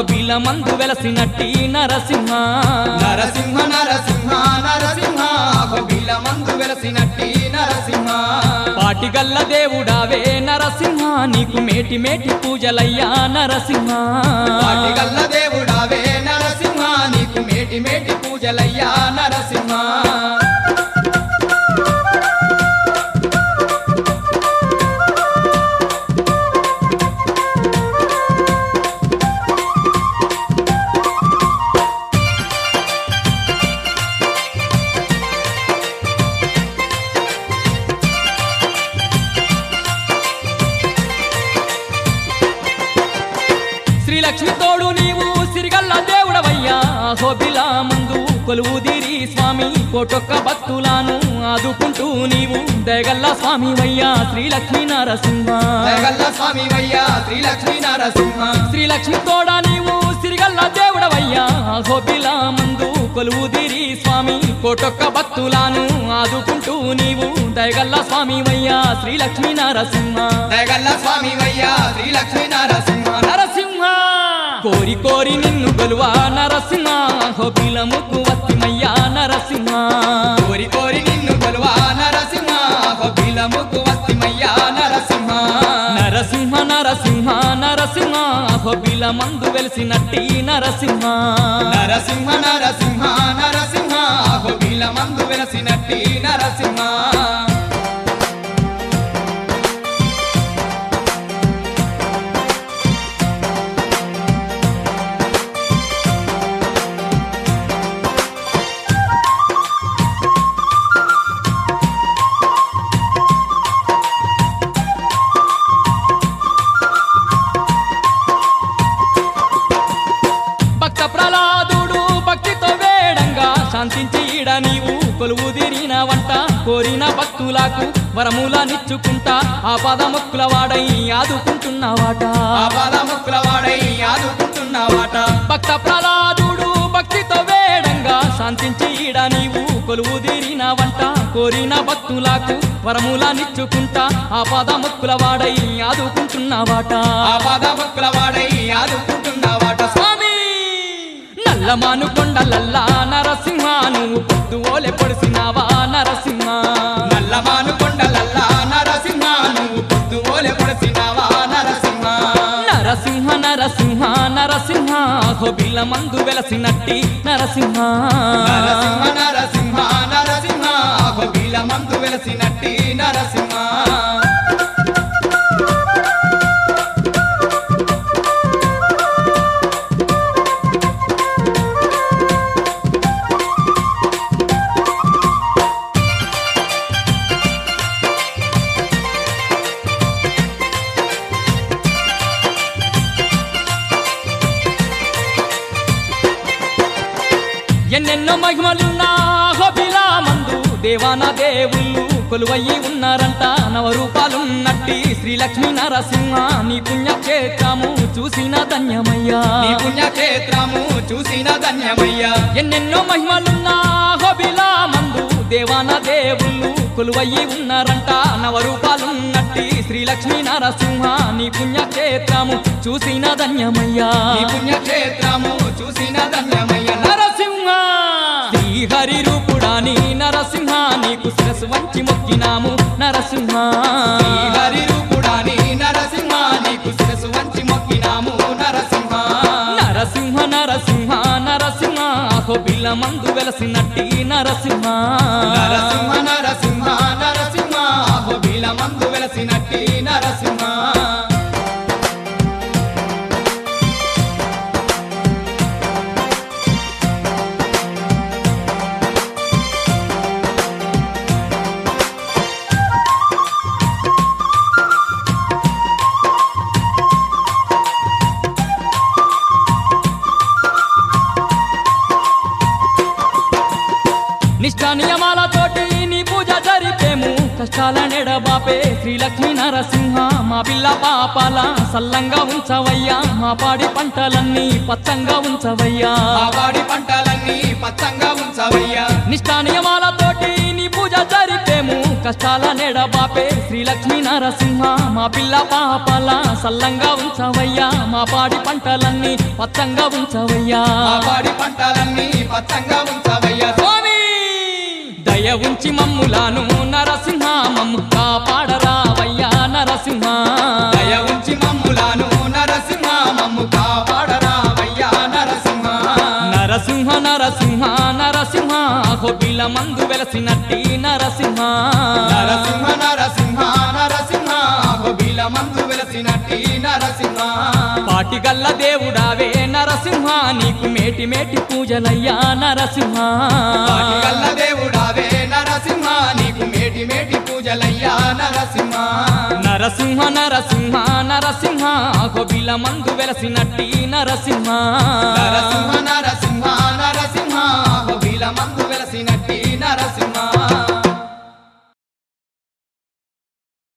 హోబిల మందు వెలసినట్టి నరసింహ నరసింహ నరసింహ నరసింహ హోబిల మందు వెలసినట్టి నరసింహ పాటిగల్ల దేవుడావే నరసింహ నీకు మేటి మేటి పూజలయ్యా నరసింహ పాటిగల్ల దేవుడావే నరసింహ నీకు మేటి మేటి పూజలయ్యా నరసింహ శ్రీలక్ష్మి తోడు నీవు సిరిగల్ల దేవుడవయ్యా హోబిల మందు కొలువుదిరి స్వామి కోటొక్క భక్తులను ఆదుకుంటూ నీవు దయగల్ల స్వామి వయ్యా శ్రీలక్ష్మి నరసింహ జగల్ల స్వామి వయ్యా శ్రీలక్ష్మీ నరసింహ శ్రీలక్ష్మి తోడ నీవు సిరిగల్ల దేవుడవయ్యా హోబిల మందు కొలువుదిరి స్వామి కోటొక్క భక్తులను ఆదుకుంటూ నీవు దయగల్ల స్వామి వయ్యా శ్రీలక్ష్మి నరసింహ జగల్ల స్వామి వయ్యా శ్రీలక్ష్మీ నరసింహ నరసింహ కోరి కోరి నిన్ను గొలువా నరసింహ హోబిల ముక్కు వత్తిమయ్యా నరసింహ కోరి కోరి నిన్ను కొలువా నరసింహ హోబిల ముక్కు వస్తిమయ్యా నరసింహ నరసింహ నరసింహ నరసింహ హోబిల మందు వెలిసినట్టి నరసింహ నరసింహ నరసింహ నరసింహ హోబిల మందు వెలసినట్టి నరసింహ భక్త ప్రహ్లాదుడు భక్తితో వేడంగా శాంతించి ఈడ నీవు కొలువు తీరిన వంట కోరిన భక్తులకు వరములనిచ్చుకుంటా ఆ పదముక్కుల వాడై ఆదుకుంటున్నవాట ఆపాద ముక్కుల వాడై ఆదుకుంటున్నావాట భక్త ప్రహ్లాదుడు భక్తితో వేడంగా శాంతించి ఈడ నీవు కొలువు తీరిన వంట కోరిన భక్తులకు వరములనిచ్చుకుంటా ఆ పదముక్కుల వాడై ఆదుకుంటున్నవాట ఆపాద ముక్కుల వాడై ఆదుకుంటున్నావాట స్వామి నల్లమాను కొండలల్లా నరసింహ నువ్వు పొద్దు ఓలె పొడిసినావా నరసింహ నల్లమాను కొండలల్లా నరసింహ నువ్వు పొద్దు ఓలె పొడిసినావా నరసింహ నరసింహ నరసింహ నరసింహ హోబిల్ల మందు వెలసినట్టి నరసింహ నరసింహ నరసింహ నరసింహ హోబిల మందు వెలసినట్టి నరసింహ ఎన్నెన్నో మహిమలున్నా హోబిలా మందు దేవాన దేవుళ్ళు కొలువయ్యి ఉన్నారంట నవరూపాలున్నట్టి శ్రీలక్ష్మీ నరసింహ నీ పుణ్యక్షేత్రము చూసిన ధన్యమయ్యా నీ పుణ్యక్షేత్రము చూసిన ధన్యమయ్యా ఎన్నెన్నో మహిమలున్నా హోబిలా మందు దేవాన దేవుళ్ళు కొలువయ్యి ఉన్నారంట నవరూపాలున్నట్టి శ్రీలక్ష్మీ నరసింహ నీ పుణ్యక్షేత్రము చూసిన ధన్యమయ్యా నీ పుణ్యక్షేత్రము చూసిన ధన్యమయ్యా నరసింహ శ్రీహరి రూపుడాని నరసింహ నీకు శిరసు వంచి మొక్కినాము నరసింహ హరి రూపుడాని నరసింహ నీకు శిరసు వంచి మొక్కినాము నరసింహ నరసింహ నరసింహ నరసింహ హోబిల మందు వెలసినట్టి నరసింహ నరసింహ నరసింహ నరసింహ హోబిల మందు వెలసినట్టి నరసింహ నిష్ఠ నియమాలతోటి నీ పూజ జరిపేము కష్టాల నెడబాపే శ్రీలక్ష్మీ నరసింహ మా పిల్ల పాపాల సల్లంగా ఉంచవయ్యా మా పాడి పంటలన్నీ పచ్చంగా ఉంచవయ్యా ఆ వాడి పంటలన్నీ పచ్చంగా ఉంచవయ్యా నిష్ఠా నియమాలతోటి నీ పూజ జరిపేము కష్టాల నెడ బాపే శ్రీలక్ష్మీ నరసింహ మా పిల్ల పాపాల సల్లంగా ఉంచవయ్యా మా పాడి పంటలన్నీ పచ్చంగా ఉంచవయ్యా మా పాడి పంటలన్నీ పచ్చంగా ఉంచవయ్యా స్వామి దయ ఉంచి మమ్ములాను నరసింహ మమ్ము కాపాడరావయ్యా నరసింహ దయ ఉంచి మమ్ములాను నరసింహ మమ్ము కాపాడరావయ్యా నరసింహ నరసింహ నరసింహ నరసింహ హొబిల మందు వెలసినట్టి నరసింహ నరసింహ నరసింహ నరసింహ బొబిల మందు వెలసినట్టి నరసింహ పాటిగల్ల దేవుడావే నరసింహ నీకు మేటి మేటి పూజలయ్యా నరసింహ గల్ల దేవుడావే నరసింహ నీకు మేటి మేటి పూజలయ్యా నరసింహ నరసింహ నరసింహ నరసింహ హొబిల మందు వెలసినట్టి నరసింహ నరసింహ నరసింహ నరసింహ బొబిల మందు